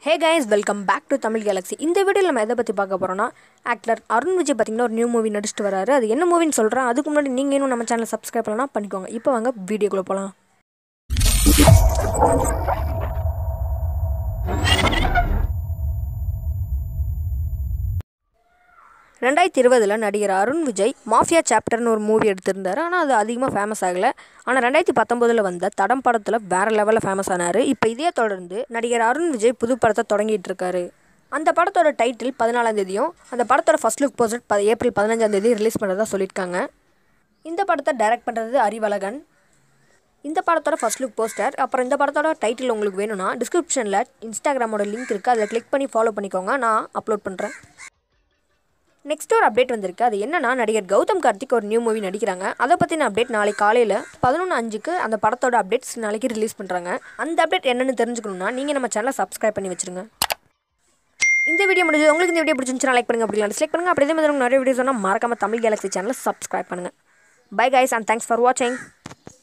hey guys welcome back to Tamil Galaxy இந்த வீடியோவில் நம்ம எதை பற்றி பார்க்க போகிறோம்னா ஆக்டர் அருண் விஜய் பார்த்தீங்கன்னா ஒரு நியூ மூவி நடிச்சிட்டு வராரு அது என்ன மூவின்னு சொல்கிறேன் அதுக்கு முன்னாடி நீங்கள் இன்னும் நம்ம சேனலை சப்ஸ்கிரைப் பண்ணலாம் பண்ணிக்கோங்க இப்போ வாங்க வீடியோக்குள்ளே போகலாம் ரெண்டாயிரத்தி இருபதில் நடிகர் அருண் விஜய் மாஃபியா சாப்டர்னு ஒரு மூவி எடுத்திருந்தார் ஆனால் அது அதிகமாக ஃபேமஸ் ஆகலை ஆனால் ரெண்டாயிரத்தி பத்தொம்போதில் வந்த தடம் படத்தில் வேறு லெவலில் ஃபேமஸ் ஆனார் இப்போ இதே தொடர்ந்து நடிகர் அருண் விஜய் புது படத்தை தொடங்கிட்டு இருக்காரு அந்த படத்தோட டைட்டில் பதினாலாம் தேதியும் அந்த படத்தோட ஃபர்ஸ்ட் லுக் போஸ்டர் ப ஏப்ரல் பதினஞ்சாம் தேதி ரிலீஸ் பண்ணுறதா சொல்லியிருக்காங்க இந்த படத்தை டைரக்ட் பண்ணுறது அறிவழகன் இந்த படத்தோட ஃபர்ஸ்ட் லுக் போஸ்டர் அப்புறம் இந்த படத்தோட டைட்டில் உங்களுக்கு வேணும்னா டிஸ்கிரிப்ஷனில் இன்ஸ்டாகிராமோட லிங்க் இருக்குது அதில் கிளிக் பண்ணி ஃபாலோ பண்ணிக்கோங்க நான் அப்லோட் பண்ணுறேன் நெக்ஸ்ட் ஒரு அப்டேட் வந்திருக்கு அது என்னன்னா நடிகர் கௌதம் கார்த்திக் ஒரு நியூ மூவி நடிக்கிறாங்க அதை பற்றின அப்டேட் நாளைக்கு காலையில் பதினொன்று அஞ்சுக்கு அந்த படத்தோட அப்டேட்ஸ் நாளைக்கு ரிலீஸ் பண்ணுறாங்க அந்த அப்டேட் என்னன்னு தெரிஞ்சுக்கணும்னா நீங்கள் நம்ம சேனலை சப்ஸ்கிரைப் பண்ணி வச்சிருங்க இந்த வீடியோ முடிஞ்சது உங்களுக்கு இந்த வீடியோ பிடிச்சிருந்துச்சுன்னா லைக் பண்ணுங்க அப்படி டிஸ்லைக் பண்ணுங்க அப்படி இதே மாதிரி உங்களுக்கு நிறைய வீடியோஸ் சொன்னால் மறக்காம தமிழ் கேலக்ஸி சேனலை சப்ஸ்கிரைப் பண்ணுங்க bye guys and thanks for வாட்சிங்